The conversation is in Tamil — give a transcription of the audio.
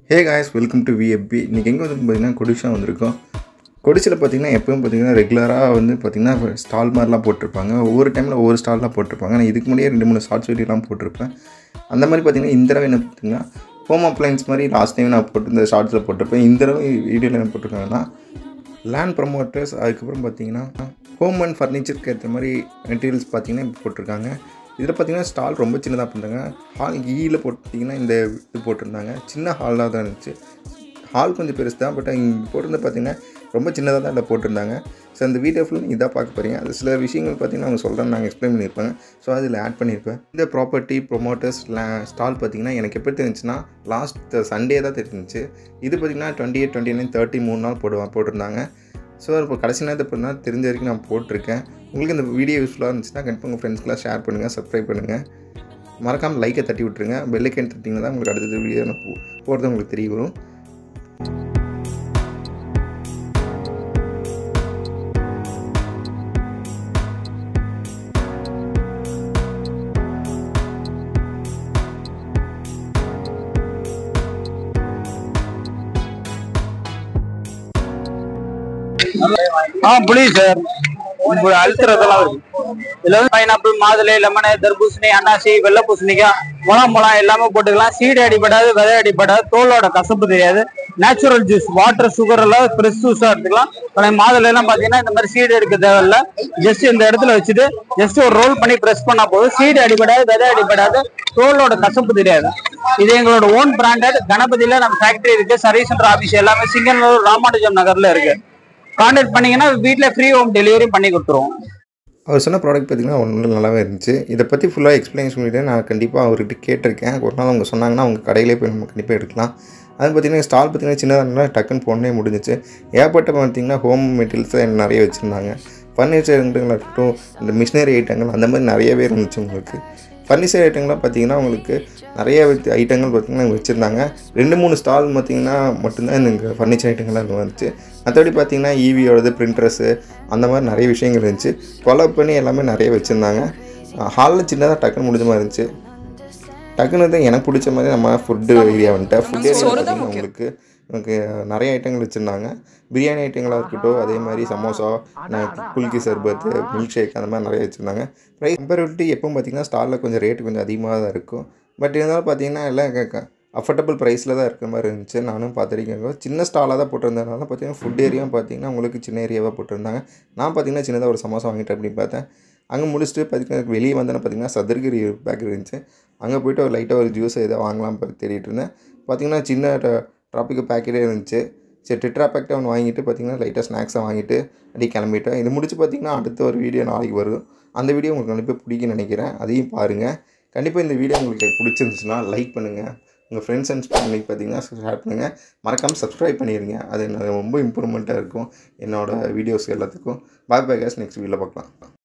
hey guys welcome to VFP இன்றைக்கி எங்கே வந்து பார்த்தீங்கன்னா கொடிஷா வந்திருக்கோம் கொடிச்சில் பார்த்தீங்கன்னா எப்பவும் பார்த்தீங்கன்னா ரெகுலராக வந்து பார்த்தீங்கன்னா ஸ்டால் மாதிரிலாம் போட்டிருப்பாங்க ஒவ்வொரு டைமில் ஒவ்வொரு ஸ்டால்லாம் போட்டிருப்பாங்க நான் இதுக்கு முன்னாடியே ரெண்டு மூணு ஷார்ட்ஸ் வீடியோலாம் போட்டிருப்பேன் அந்த மாதிரி பார்த்தீங்கன்னா இந்த தடவை என்ன பார்த்தீங்கன்னா ஹோம் அப்ளைன்ஸ் மாதிரி லாஸ்ட் டைம் நான் போட்டு இந்த ஷார்ட்ஸில் போட்டிருப்பேன் இந்த தடவை வீடியோவில் என்ன போட்டிருக்காங்கன்னா லேண்ட் ப்ரமோட்டர்ஸ் அதுக்கப்புறம் பார்த்தீங்கன்னா ஹோம் அண்ட் ஃபர்னிச்சருக்கு ஏற்ற மாதிரி மெட்டீரியல்ஸ் பார்த்தீங்கன்னா இப்போ போட்டிருக்காங்க இதில் பார்த்தீங்கன்னா ஸ்டால் ரொம்ப சின்னதாக பண்ணுறாங்க ஹால் ஈயில் போட்டிங்கன்னா இந்த இது போட்டிருந்தாங்க சின்ன ஹாலாக தான் இருந்துச்சு ஹால் கொஞ்சம் பெருசு தான் பட் இங்கே போட்டிருந்த பார்த்தீங்கன்னா ரொம்ப சின்னதாக தான் இதில் போட்டிருந்தாங்க ஸோ அந்த வீடியோ ஃபுல்லாக நீங்கள் இதாக பார்க்க போகிறீங்க அது சில விஷயங்கள் பார்த்தீங்கன்னா அவங்க சொல்கிறேன் நாங்கள் எக்ஸ்பிளைன் பண்ணியிருப்பாங்க ஸோ அதில் ஆட் பண்ணியிருப்பேன் இந்த ப்ராப்பர்ட்டி ப்ரொமோட்டர்ஸ் ஸ்டால் பார்த்தீங்கன்னா எனக்கு எப்படி தெரிஞ்சுன்னா லாஸ்ட் சண்டே தான் தெரிஞ்சிச்சு இது பார்த்தீங்கன்னா twenty eight twenty nine thirty மூணு நாள் போடுவா போட்டிருந்தாங்க ஸோ இப்போ கடைசி நேரத்தை இப்போ தான் தெரிஞ்ச வரைக்கும் நான் போட்டிருக்கேன் உங்களுக்கு இந்த வீடியோ யூஸ்ஃபுல்லாக இருந்துச்சுன்னா கண்டிப்பாக உங்கள் ஃப்ரெண்ட்ஸ்க்குலாம் ஷேர் பண்ணுங்கள் சப்ஸ்கிரைப் பண்ணுங்கள் மறக்காமல் லைக்கை தட்டி விட்ருங்க பெல்லைக்கன் தட்டிங்கன்னா தான் உங்களுக்கு அடுத்த வீடியோ நான் போ- போடுறது உங்களுக்கு தெரிய வரும் ஆ புளி சார் இப்போ அழுத்துறதெல்லாம் இருக்கு இதுல வந்து பைனாப்பிள் மாதுளை லெமனு தர்பூசணி அன்னாசி வெள்ளை பூசணிக்காய் முளாம்பழம் எல்லாமே போட்டுக்கலாம் சீடு அடிப்படாது விதை அடிப்படாது தோலோட கசப்பு தெரியாது நேச்சுரல் ஜூஸ் வாட்டர் சுகர் எல்லாம் ஃப்ரெஷ் ஜூஸா எடுத்துக்கலாம் பழைய மாதுளை எல்லாம் பாத்தீங்கன்னா இந்த மாதிரி சீடு எடுக்க தேவையில்ல ஜஸ்ட் இந்த இடத்துல வச்சுட்டு ஜஸ்ட் ஒரு ரோல் பண்ணி பிரஸ் பண்ணா போதும் சீடு அடிப்படாது விதை அடிப்படாது தோலோட கசப்பு தெரியாது இது எங்களோட ஓன் பிராண்டட் கணபதியில நம்ம ஃபேக்டரி இருக்கு சர்வீஸ் சென்டர் ஆபீஸ் எல்லாமே சிங்கநல்லூர் ராமானுஜம் நகர்ல இருக்கு கான்டாக்ட் பண்ணீங்கன்னா வீட்ல ஃப்ரீ ஹோம் டெலிவரி பண்ணி கொடுத்துருவோம் அவர் சொன்ன ப்ராடக்ட் பார்த்தீங்கன்னா ஒன்றும் நல்லாவே இருந்துச்சு இதை பற்றி ஃபுல்லாக எக்ஸ்பிளைன் பண்ணிவிட்டு நான் கண்டிப்பாக அவர்கிட்ட கேட்டிருக்கேன் ஒரு நாள் அவங்க சொன்னாங்கன்னா அவங்க கடையிலே போய் நம்ம கண்டிப்பாக எடுக்கலாம் அது பார்த்தீங்கன்னா ஸ்டால் பார்த்தீங்கன்னா சின்னதாக இருந்தால் டக்குன்னு போனே முடிஞ்சிச்சு ஏற்பட்ட பார்த்தீங்கன்னா ஹோம் மெட்டீரியல்ஸ் நிறைய வச்சுருந்தாங்க ஃபர்னிச்சர் ஐட்டங்களாக இருக்கட்டும் இந்த மிஷினரி ஐட்டங்கள் அந்த மாதிரி நிறையவே இருந்துச்சு உங்களுக்கு ஃபர்னிச்சர் ஐட்டங்கள்லாம் பார்த்தீங்கன்னா உங்களுக்கு நிறைய வித் ஐட்டங்கள் பார்த்தீங்கன்னா வச்சுருந்தாங்க ரெண்டு மூணு ஸ்டால் பார்த்தீங்கன்னா மட்டும்தான் இந்த ஃபர்னிச்சர் ஐட்டங்கள்லாம் இங்கே வந்துச்சு மற்றபடி பார்த்தீங்கன்னா ஈவியோடது பிரிண்டர்ஸு அந்த மாதிரி நிறைய விஷயங்கள் இருந்துச்சு கொலப் பண்ணி எல்லாமே நிறைய வச்சுருந்தாங்க ஹாலில் சின்னதாக டக்குன்னு முடிஞ்ச மாதிரி இருந்துச்சு டக்குன்னு வந்து எனக்கு பிடிச்ச மாதிரி நம்ம ஃபுட்டு ஏரியா வந்துட்டேன் ஃபுட் ஏரியா பார்த்தீங்கன்னா உங்களுக்கு எனக்கு நிறைய ஐட்டங்கள் வச்சுருந்தாங்க பிரியாணி ஐட்டங்களாக இருக்கட்டும் அதே மாதிரி சமோசா நான் குல்கி சர்பத்து மில்க் ஷேக் அந்த மாதிரி நிறைய வச்சுருந்தாங்க ப்ரைஸ் கம்பேரிட்டி எப்பவும் பார்த்தீங்கன்னா ஸ்டாலில் கொஞ்சம் ரேட்டு கொஞ்சம் அதிகமாக தான் இருக்கும் பட் இருந்தாலும் பார்த்தீங்கன்னா எல்லாம் அஃபோர்டபுள் ப்ரைஸில் தான் இருக்கிற மாதிரி இருந்துச்சு நானும் பார்த்துருக்கேன் சின்ன ஸ்டாலாக தான் போட்டிருந்ததுனால பார்த்தீங்கன்னா ஃபுட் ஏரியா பார்த்தீங்கன்னா உங்களுக்கு சின்ன ஏரியாவாக போட்டிருந்தாங்க நான் பார்த்தீங்கன்னா சின்னதாக ஒரு சமோசா வாங்கிட்டேன் அப்படின்னு பார்த்தேன் அங்கே முடிச்சுட்டு பார்த்தீங்கன்னா வெளியே வந்தேன்னா பார்த்தீங்கன்னா சதுர்கிரி பேக்கரி இருந்துச்சு அங்கே போயிட்டு ஒரு லைட்டாக ஒரு ஜூஸ் எதாவது வாங்கலாம் பார்த்து தேடிட்டு இருந்தேன் பார்த்தீங்கன்னா சின்ன ட்ராபிக் பேக்கெட்டே இருந்துச்சு சரி டெட்ரா பேக்கெட்டை ஒன்று வாங்கிட்டு பார்த்தீங்கன்னா லைட்டாக ஸ்நாக்ஸை வாங்கிட்டு அப்படியே கிளம்பிட்டேன் இது முடிச்சு பார்த்தீங்கன்னா அடுத்த ஒரு வீடியோ நாளைக்கு வரும் அந்த வீடியோ உங்களுக்கு கண்டிப்பாக பிடிக்கும்னு நினைக்கிறேன் அதையும் பாருங்கள் கண்டிப்பாக இந்த வீடியோ உங்களுக்கு பிடிச்சிருந்துச்சுன்னா லைக் பண்ணுங்கள் உங்கள் ஃப்ரெண்ட்ஸ் அண்ட் ஃபேமிலி பார்த்தீங்கன்னா ஷேர் பண்ணுங்கள் மறக்காமல் சப்ஸ்கிரைப் பண்ணிடுங்க அது எனக்கு ரொம்ப இம்ப்ரூவ்மெண்ட்டாக இருக்கும் என்னோடய வீடியோஸ் எல்லாத்துக்கும் பாய் பை கேஸ் நெக்ஸ்ட் வீடியோவில் பார்க்கலாம்